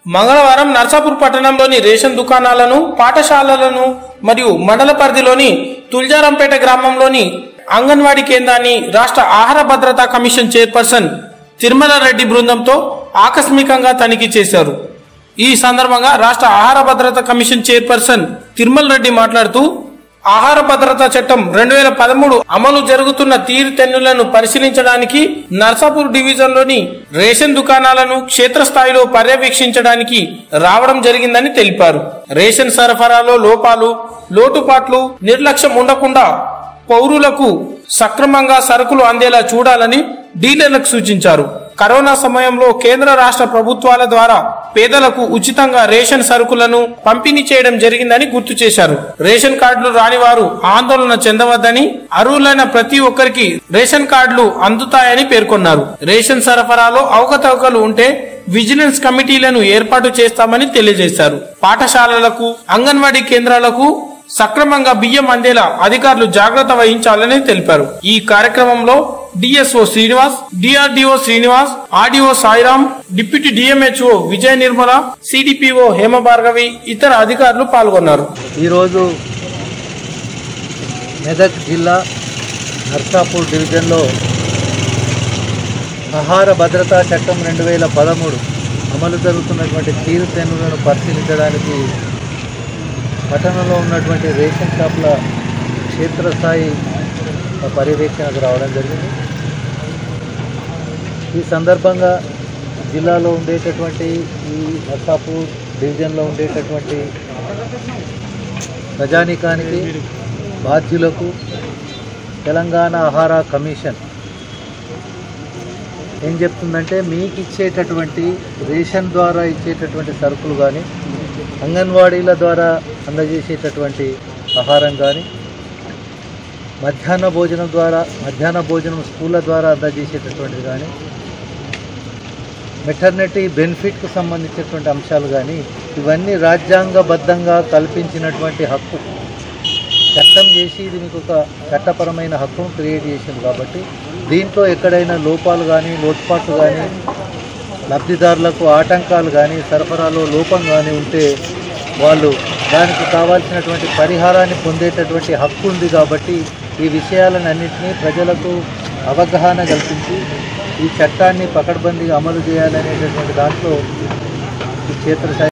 మంగళవారం నర్సాపూర్ పట్టణంలోని రేషన్ దుకాణాలను పాఠశాలలను మరియు మండల పరిధిలోని తుల్జారంపేట గ్రామంలోని అంగన్వాడీ కేంద్రాన్ని రాష్ట్ర ఆహార భద్రతా కమిషన్ చైర్పర్సన్ తిరుమల రెడ్డి బృందంతో ఆకస్మికంగా తనిఖీ చేశారు ఈ సందర్భంగా రాష్ట్ర ఆహార భద్రతా కమిషన్ చైర్పర్సన్ తిరుమల రెడ్డి మాట్లాడుతూ ఆహార భద్రతా చట్టం రెండు వేల పదమూడు అమలు జరుగుతున్న తీరుతెన్నులను పరిశీలించడానికి నర్సాపూర్ డివిజన్ లోని రేషన్ దుకాణాలను క్షేత్రస్థాయిలో పర్యవేక్షించడానికి రావడం జరిగిందని తెలిపారు రేషన్ సరఫరాలో లోపాలు లోటుపాట్లు నిర్లక్ష్యం ఉండకుండా పౌరులకు సక్రమంగా సరుకులు అందేలా చూడాలని డీలర్లకు సూచించారు కరోనా సమయంలో కేంద్ర రాష్ట్ర ప్రభుత్వాల ద్వారా పేదలకు ఉచితంగా రేషన్ సరుకులను పంపిణీ చేయడం జరిగిందని గుర్తు చేశారు రేషన్ కార్డులు రాని వారు ఆందోళన చెందవద్దని అర్హులైన ప్రతి ఒక్కరికి రేషన్ కార్డులు అందుతాయని పేర్కొన్నారు రేషన్ సరఫరాలో అవకతవకలు ఉంటే విజిలెన్స్ కమిటీలను ఏర్పాటు చేస్తామని తెలియజేశారు పాఠశాలలకు అంగన్వాడీ కేంద్రాలకు సక్రమంగా బియ్యం అందేలా అధికారులు జాగ్రత్త వహించాలని తెలిపారు ఈ కార్యక్రమంలో DSO Srinivas DRDO Srinivas RDO Sairam deputy DMHO Vijaya Nirmala CDPO Hemabhargavi ఇతర అధికారులు పాల్గొన్నారు ఈరోజు మెదక్ జిల్లా నర్సాపూర్ డివిజన్లో ఆహార భద్రతా చట్టం రెండు వేల పదమూడు అమలు జరుగుతున్నటువంటి తీరుతెన్నులను పరిశీలించడానికి పట్టణంలో ఉన్నటువంటి రేషన్ షాపుల క్షేత్రస్థాయి పర్యవేక్షణకు రావడం జరిగింది ఈ సందర్భంగా జిల్లాలో ఉండేటటువంటి ఈ నర్సాపూర్ డివిజన్లో ఉండేటటువంటి ప్రజానీకానికి బాధ్యులకు తెలంగాణ ఆహార కమిషన్ ఏం చెప్తుందంటే మీకు ఇచ్చేటటువంటి రేషన్ ద్వారా ఇచ్చేటటువంటి సరుకులు కానీ అంగన్వాడీల ద్వారా అందజేసేటటువంటి ఆహారం కానీ మధ్యాహ్న భోజనం ద్వారా మధ్యాహ్న భోజనం స్కూళ్ళ ద్వారా అందజేసేటటువంటిది కానీ మెటర్నిటీ బెనిఫిట్కు సంబంధించినటువంటి అంశాలు కానీ ఇవన్నీ రాజ్యాంగబద్ధంగా కల్పించినటువంటి హక్కు చట్టం చేసి ఇది మీకు ఒక చట్టపరమైన హక్కును క్రియేట్ చేసింది కాబట్టి దీంట్లో ఎక్కడైనా లోపాలు కానీ లోటుపాట్లు కానీ లబ్ధిదారులకు ఆటంకాలు కానీ సరఫరాలో లోపం కానీ ఉంటే వాళ్ళు దానికి కావాల్సినటువంటి పరిహారాన్ని పొందేటటువంటి హక్కు ఉంది కాబట్టి ఈ విషయాలన్నింటినీ ప్రజలకు అవగాహన కల్పించి ఈ చట్టాన్ని పకడ్బందీగా అమలు చేయాలనేటటువంటి దాంట్లో ఈ క్షేత్రస్థాయి